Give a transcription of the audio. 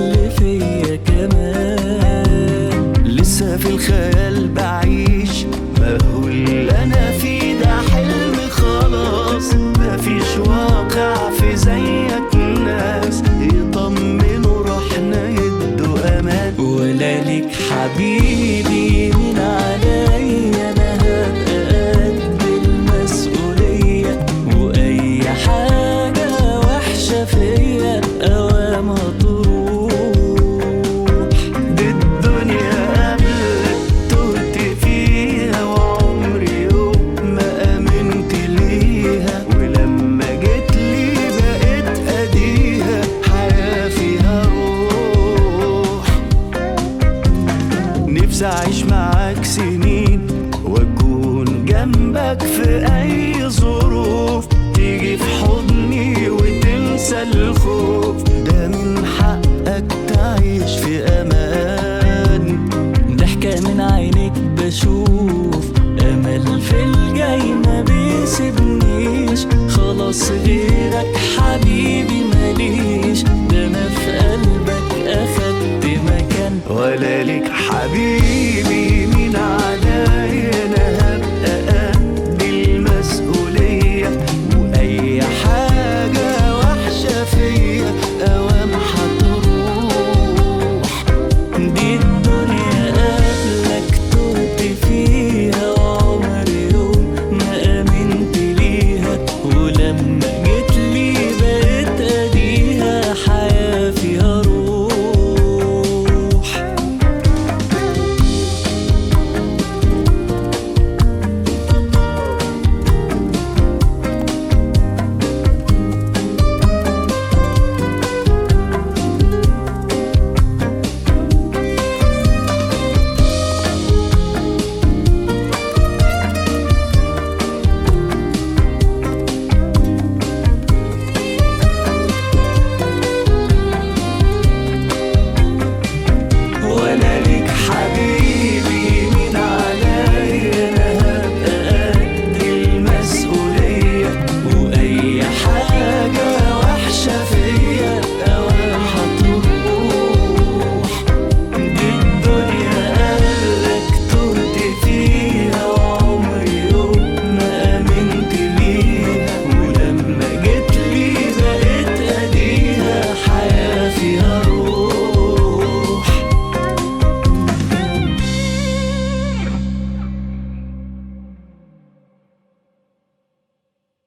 اللي فيا كمان لسه في الخيال بعيش بقول انا في ده حلم خلاص مفيش واقع في زيك ناس يطمنوا روحنا يدوا امان ولا ليك حبيبي من عليا انا هبقى قد المسؤولية واي حاجة وحشة فيا اوام تروح دي الدنيا قبلك تهت فيها وعمري يوم ما امنت ليها ولما جيت لي بقيت اديها حياة فيها روح نفسي اعيش معاك سنين واكون جنبك في اي ظروف تيجي في حضني وتنسى الخوف ده من حقك تعيش في امان ضحكة من عينك بشوف أمل في الجاي ما بيسيبنيش خلاص غيرك حبيبي ماليش ده أنا في قلبك أخدت مكان ولا ليك حبيبي من عليا انا هبقى قد المسؤولية واي حاجة وحشة فيا اوام هتروح دي الدنيا قبلك تهت فيها وعمري يوم ما آمنت ليها ولما جيت لي بقيت أديها حياة فيها روح ولا ليك حبيبي من عليا انا هبقى قد المسؤولية واي حاجة وحشة فيا اوام هتروح دي الدنيا قالك تهت فيها وعمري يوم ما امنت ليها ولما جيت لي بقيت اديها حياة فيها روح